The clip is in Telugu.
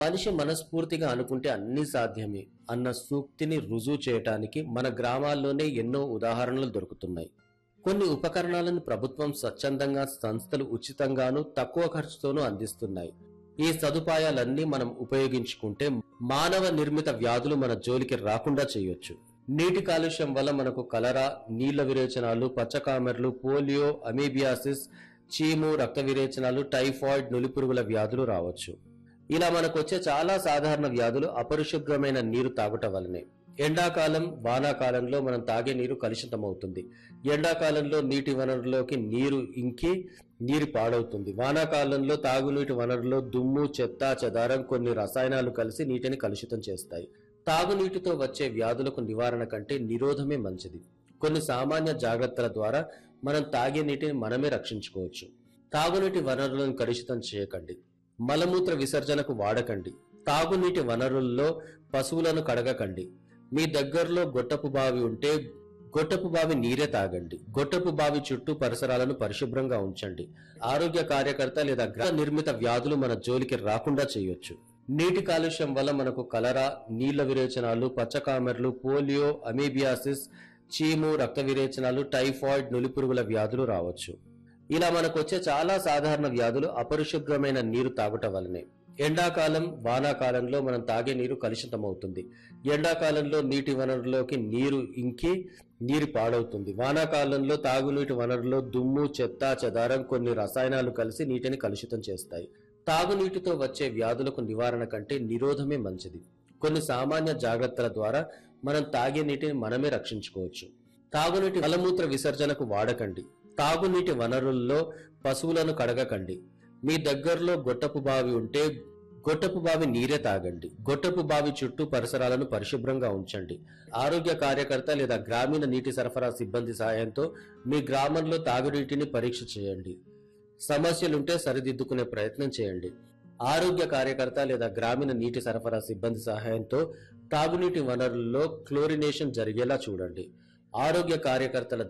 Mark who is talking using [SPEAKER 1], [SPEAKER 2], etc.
[SPEAKER 1] మనిషి మనస్ఫూర్తిగా అనుకుంటే అన్ని సాధ్యమే అన్న సూక్తిని రుజువు చేయటానికి మన గ్రామాల్లోనే ఎన్నో ఉదాహరణలు దొరుకుతున్నాయి కొన్ని ఉపకరణాలను ప్రభుత్వం స్వచ్ఛందంగా సంస్థలు ఉచితంగాను తక్కువ ఖర్చుతోనూ అందిస్తున్నాయి ఈ సదుపాయాలన్నీ మనం ఉపయోగించుకుంటే మానవ నిర్మిత వ్యాధులు మన జోలికి రాకుండా చేయొచ్చు నీటి కాలుష్యం వల్ల మనకు కలరా నీళ్ల విరేచనాలు పచ్చకామెర్లు పోలియో అమీబియాసిస్ చీము రక్త విరేచనాలు టైఫాయిడ్ నులిపురుగుల వ్యాధులు రావచ్చు ఇలా మనకు వచ్చే చాలా సాధారణ వ్యాధులు అపరిశుభ్రమైన నీరు తాగుట వల్లనే ఎండాకాలం వానాకాలంలో మనం తాగే నీరు కలుషితమవుతుంది ఎండాకాలంలో నీటి వనరులోకి నీరు ఇంకి నీరు పాడవుతుంది వానాకాలంలో తాగునీటి వనరులో దుమ్ము చెత్త చెదారం కొన్ని రసాయనాలు కలిసి నీటిని కలుషితం చేస్తాయి తాగునీటితో వచ్చే వ్యాధులకు నివారణ కంటే నిరోధమే మంచిది కొన్ని సామాన్య జాగ్రత్తల ద్వారా మనం తాగే నీటిని మనమే రక్షించుకోవచ్చు తాగునీటి వనరులను కలుషితం చేయకండి మలమూత్ర విసర్జనకు వాడకండి తాగునీటి వనరుల్లో పశువులను కడగకండి మీ దగ్గరలో గొట్టపు బావి ఉంటే గొట్టపు బావి నీరే తాగండి గొట్టపు బావి చుట్టూ పరిసరాలను పరిశుభ్రంగా ఉంచండి ఆరోగ్య కార్యకర్త లేదా గ్రామ నిర్మిత వ్యాధులు మన జోలికి రాకుండా చేయొచ్చు నీటి కాలుష్యం వల్ల మనకు కలరా నీళ్ల విరేచనాలు పచ్చకామెర్లు పోలియో అమీబియాసిస్ చీము రక్త విరేచనాలు టైఫాయిడ్ నులిపురుగుల వ్యాధులు రావచ్చు ఇలా మనకు వచ్చే చాలా సాధారణ వ్యాధులు అపరిశుభ్రమైన నీరు తాగుట వల్లనే ఎండాకాలం వానాకాలంలో మనం తాగే నీరు కలుషితమవుతుంది ఎండాకాలంలో నీటి వనరులోకి నీరు ఇంకి నీరు పాడవుతుంది వానాకాలంలో తాగునీటి వనరులో దుమ్ము చెత్త చెదారం కొన్ని రసాయనాలు కలిసి నీటిని కలుషితం చేస్తాయి తాగునీటితో వచ్చే వ్యాధులకు నివారణ కంటే నిరోధమే మంచిది కొన్ని సామాన్య జాగ్రత్తల ద్వారా మనం తాగే నీటిని మనమే రక్షించుకోవచ్చు తాగునీటి మలమూత్ర విసర్జనకు వాడకండి తాగునీటి వనరుల్లో పశువులను కడగకండి మీ దగ్గరలో గొట్టపు బావి ఉంటే గొట్టపు బావి నీరే తాగండి గొట్టపు బావి చుట్టూ పరిసరాలను పరిశుభ్రంగా ఉంచండి ఆరోగ్య కార్యకర్త లేదా గ్రామీణ నీటి సరఫరా సిబ్బంది సహాయంతో మీ గ్రామంలో తాగునీటిని పరీక్ష చేయండి సమస్యలుంటే సరిదిద్దుకునే ప్రయత్నం చేయండి ఆరోగ్య కార్యకర్త లేదా గ్రామీణ నీటి సరఫరా సిబ్బంది సహాయంతో తాగునీటి వనరుల్లో క్లోరినేషన్ జరిగేలా చూడండి ఆరోగ్య కార్యకర్తల